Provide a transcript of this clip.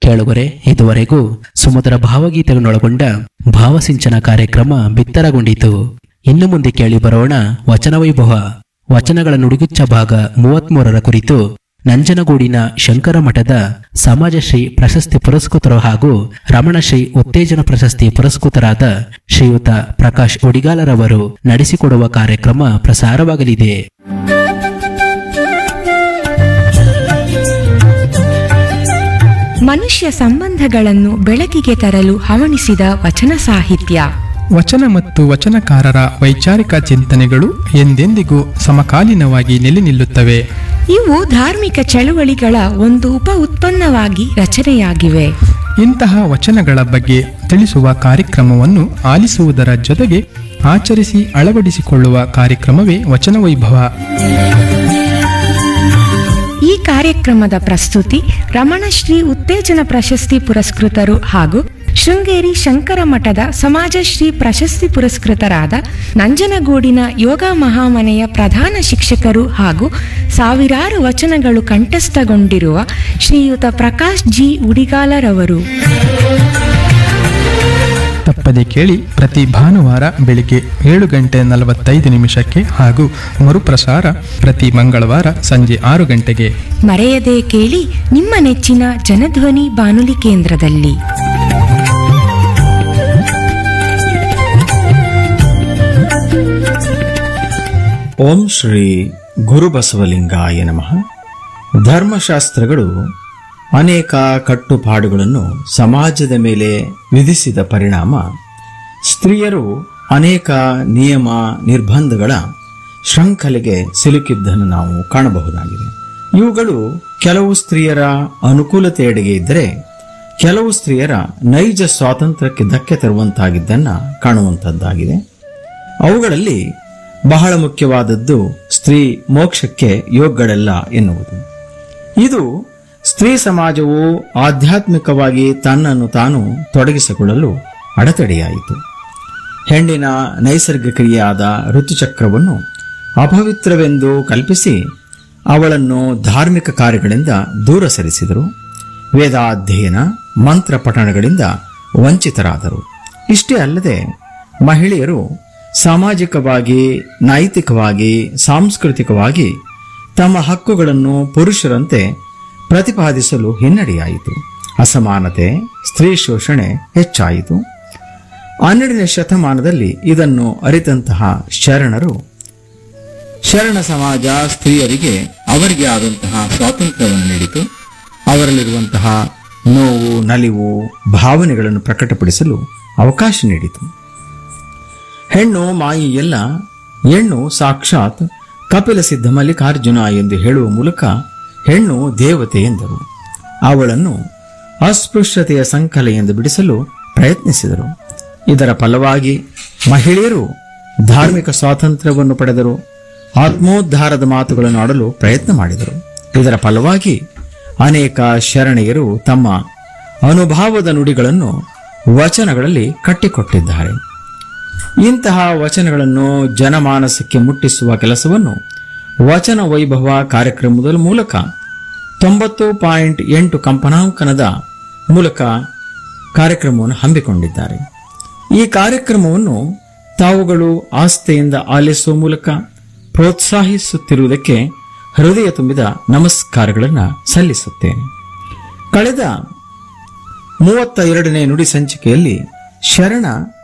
ಕೇಳುಗರೆ ಇದುವರೆಗೂ ಸುಮಧುರ ಭಾವಗೀತೆಗಳನ್ನೊಳಗೊಂಡ ಭಾವಸಿಂಚನ ಕಾರ್ಯಕ್ರಮ ಬಿತ್ತರಗೊಂಡಿತು ಇನ್ನು ಮುಂದೆ ಕೇಳಿ ಬರೋಣ ವಚನ ವೈಭವ ವಚನಗಳ ನುಡಿಗುಚ್ಚ ಭಾಗ ಮೂವತ್ಮೂರರ ಕುರಿತು ನಂಜನಗೂಡಿನ ಶಂಕರ ಮಠದ ಸಮಾಜಶ್ರೀ ಪ್ರಶಸ್ತಿ ಪುರಸ್ಕೃತರು ಹಾಗೂ ರಮಣಶ್ರೀ ಉತ್ತೇಜನ ಪ್ರಶಸ್ತಿ ಪುರಸ್ಕೃತರಾದ ಶ್ರೀಯುತ ಪ್ರಕಾಶ್ ಒಡಿಗಾಲರವರು ನಡೆಸಿಕೊಡುವ ಕಾರ್ಯಕ್ರಮ ಪ್ರಸಾರವಾಗಲಿದೆ ಮನುಷ್ಯ ಸಂಬಂಧಗಳನ್ನು ಬೆಳಕಿಗೆ ತರಲು ಹವಣಿಸಿದ ವಚನ ಸಾಹಿತ್ಯ ವಚನ ಮತ್ತು ವಚನಕಾರರ ವೈಚಾರಿಕ ಚಿಂತನೆಗಳು ಎಂದೆಂದಿಗೂ ಸಮಕಾಲೀನವಾಗಿ ನೆಲೆ ನಿಲ್ಲುತ್ತವೆ ಇವು ಧಾರ್ಮಿಕ ಚಳುವಳಿಗಳ ಒಂದು ಉಪ ಉತ್ಪನ್ನವಾಗಿ ರಚನೆಯಾಗಿವೆ ಇಂತಹ ವಚನಗಳ ಬಗ್ಗೆ ತಿಳಿಸುವ ಕಾರ್ಯಕ್ರಮವನ್ನು ಆಲಿಸುವುದರ ಜೊತೆಗೆ ಆಚರಿಸಿ ಅಳವಡಿಸಿಕೊಳ್ಳುವ ಕಾರ್ಯಕ್ರಮವೇ ವಚನ ವೈಭವ ಈ ಕಾರ್ಯಕ್ರಮದ ಪ್ರಸ್ತುತಿ ರಮಣಶ್ರೀ ಉತ್ತೇಜನ ಪ್ರಶಸ್ತಿ ಪುರಸ್ಕೃತರು ಹಾಗೂ ಶೃಂಗೇರಿ ಶಂಕರ ಮಠದ ಸಮಾಜಶ್ರೀ ಪ್ರಶಸ್ತಿ ಪುರಸ್ಕೃತರಾದ ನಂಜನಗೂಡಿನ ಯೋಗ ಮಹಾಮನೆಯ ಪ್ರಧಾನ ಶಿಕ್ಷಕರು ಹಾಗೂ ಸಾವಿರಾರು ವಚನಗಳು ಕಂಠಸ್ಥಗೊಂಡಿರುವ ಶ್ರೀಯುತ ಪ್ರಕಾಶ್ ಜಿ ಉಡಿಗಾಲರವರು ತಪ್ಪದೆ ಕೇಳಿ ಪ್ರತಿ ಭಾನುವಾರ ಬೆಳಿಗ್ಗೆ ಏಳು ಗಂಟೆ ನಲವತ್ತೈದು ನಿಮಿಷಕ್ಕೆ ಹಾಗೂ ಮರುಪ್ರಸಾರ ಪ್ರತಿ ಮಂಗಳವಾರ ಸಂಜೆ ಆರು ಗಂಟೆಗೆ ಮರೆಯದೆ ಕೇಳಿ ನಿಮ್ಮ ನೆಚ್ಚಿನ ಜನಧ್ವನಿ ಬಾನುಲಿ ಕೇಂದ್ರದಲ್ಲಿ ಓಂ ಶ್ರೀ ಗುರುಬಸವಲಿಂಗಾಯ ನಮಃ ಧರ್ಮಶಾಸ್ತ್ರಗಳು ಅನೇಕ ಕಟ್ಟುಪಾಡುಗಳನ್ನು ಸಮಾಜದ ಮೇಲೆ ವಿಧಿಸಿದ ಪರಿಣಾಮ ಸ್ತ್ರೀಯರು ಅನೇಕ ನಿಯಮ ನಿರ್ಬಂಧಗಳ ಶೃಂಖಲೆಗೆ ಸಿಲುಕಿದ್ದನ್ನು ನಾವು ಕಾಣಬಹುದಾಗಿದೆ ಇವುಗಳು ಕೆಲವು ಸ್ತ್ರೀಯರ ಅನುಕೂಲತೆಯೆಡೆಗೆ ಇದ್ದರೆ ಕೆಲವು ಸ್ತ್ರೀಯರ ನೈಜ ಸ್ವಾತಂತ್ರ್ಯಕ್ಕೆ ಧಕ್ಕೆ ತರುವಂತಾಗಿದ್ದನ್ನ ಕಾಣುವಂತದ್ದಾಗಿದೆ ಅವುಗಳಲ್ಲಿ ಬಹಳ ಮುಖ್ಯವಾದದ್ದು ಸ್ತ್ರೀ ಮೋಕ್ಷಕ್ಕೆ ಯೋಗ್ಯಳಲ್ಲ ಎನ್ನುವುದು ಇದು ಸ್ತ್ರೀ ಸಮಾಜವು ಆಧ್ಯಾತ್ಮಿಕವಾಗಿ ತನ್ನನ್ನು ತಾನು ತೊಡಗಿಸಿಕೊಳ್ಳಲು ಅಡೆತಡೆಯಾಯಿತು ಹೆಣ್ಣಿನ ನೈಸರ್ಗಿಕ ಕ್ರಿಯೆಯಾದ ಋತುಚಕ್ರವನ್ನು ಅಪವಿತ್ರವೆಂದು ಕಲ್ಪಿಸಿ ಅವಳನ್ನು ಧಾರ್ಮಿಕ ಕಾರ್ಯಗಳಿಂದ ದೂರ ಸರಿಸಿದರು ವೇದಾಧ್ಯಯನ ಮಂತ್ರ ಪಠಣಗಳಿಂದ ವಂಚಿತರಾದರು ಇಷ್ಟೇ ಅಲ್ಲದೆ ಮಹಿಳೆಯರು ಸಾಮಾಜಿಕವಾಗಿ ನೈತಿಕವಾಗಿ ಸಾಂಸ್ಕೃತಿಕವಾಗಿ ತಮ್ಮ ಹಕ್ಕುಗಳನ್ನು ಪುರುಷರಂತೆ ಪ್ರತಿಪಾದಿಸಲು ಹಿನ್ನಡೆಯಾಯಿತು ಅಸಮಾನತೆ ಸ್ತ್ರೀ ಶೋಷಣೆ ಹೆಚ್ಚಾಯಿತು ಹನ್ನೆರಡನೇ ಶತಮಾನದಲ್ಲಿ ಇದನ್ನು ಅರಿತಂತಹ ಶರಣರು ಶರಣ ಸಮಾಜ ಸ್ತ್ರೀಯರಿಗೆ ಅವರಿಗೆ ಆದಂತಹ ಸ್ವಾತಂತ್ರ್ಯವನ್ನು ನೀಡಿತು ಅವರಲ್ಲಿರುವಂತಹ ನೋವು ನಲಿವು ಭಾವನೆಗಳನ್ನು ಪ್ರಕಟಪಡಿಸಲು ಅವಕಾಶ ನೀಡಿತು ಹೆಣ್ಣು ಮಾಯಿಯಲ್ಲ ಹೆಣ್ಣು ಸಾಕ್ಷಾತ್ ಕಪಿಲ ಸಿದ್ಧ ಮಲ್ಲಿಕಾರ್ಜುನ ಎಂದು ಹೇಳುವ ಮೂಲಕ ಹೆಣ್ಣು ದೇವತೆ ಎಂದರು ಅವಳನ್ನು ಅಸ್ಪೃಶ್ಯತೆಯ ಸಂಕಲೆಯಿಂದ ಬಿಡಿಸಲು ಪ್ರಯತ್ನಿಸಿದರು ಇದರ ಫಲವಾಗಿ ಮಹಿಳೆಯರು ಧಾರ್ಮಿಕ ಸ್ವಾತಂತ್ರ್ಯವನ್ನು ಪಡೆದರು ಆತ್ಮೋದ್ಧಾರದ ಮಾತುಗಳನ್ನು ಆಡಲು ಪ್ರಯತ್ನ ಮಾಡಿದರು ಇದರ ಫಲವಾಗಿ ಅನೇಕ ಶರಣೆಯರು ತಮ್ಮ ಅನುಭವದ ನುಡಿಗಳನ್ನು ವಚನಗಳಲ್ಲಿ ಕಟ್ಟಿಕೊಟ್ಟಿದ್ದಾರೆ ಇಂತಹ ವಚನಗಳನ್ನು ಜನಮಾನಸಕ್ಕೆ ಮುಟ್ಟಿಸುವ ಕೆಲಸವನ್ನು ವಚನ ವೈಭವ ಕಾರ್ಯಕ್ರಮದ ಮೂಲಕ ತೊಂಬತ್ತು ಪಾಯಿಂಟ್ ಎಂಟು ಕಂಪನಾಂಕನದ ಮೂಲಕ ಕಾರ್ಯಕ್ರಮವನ್ನು ಹಮ್ಮಿಕೊಂಡಿದ್ದಾರೆ ಈ ಕಾರ್ಯಕ್ರಮವನ್ನು ತಾವುಗಳು ಆಸ್ಥೆಯಿಂದ ಆಲಿಸುವ ಮೂಲಕ ಪ್ರೋತ್ಸಾಹಿಸುತ್ತಿರುವುದಕ್ಕೆ ಹೃದಯ ತುಂಬಿದ ನಮಸ್ಕಾರಗಳನ್ನು ಸಲ್ಲಿಸುತ್ತೇನೆ ಕಳೆದ ಮೂವತ್ತ ಎರಡನೇ ನುಡಿ ಸಂಚಿಕೆಯಲ್ಲಿ ಶರಣ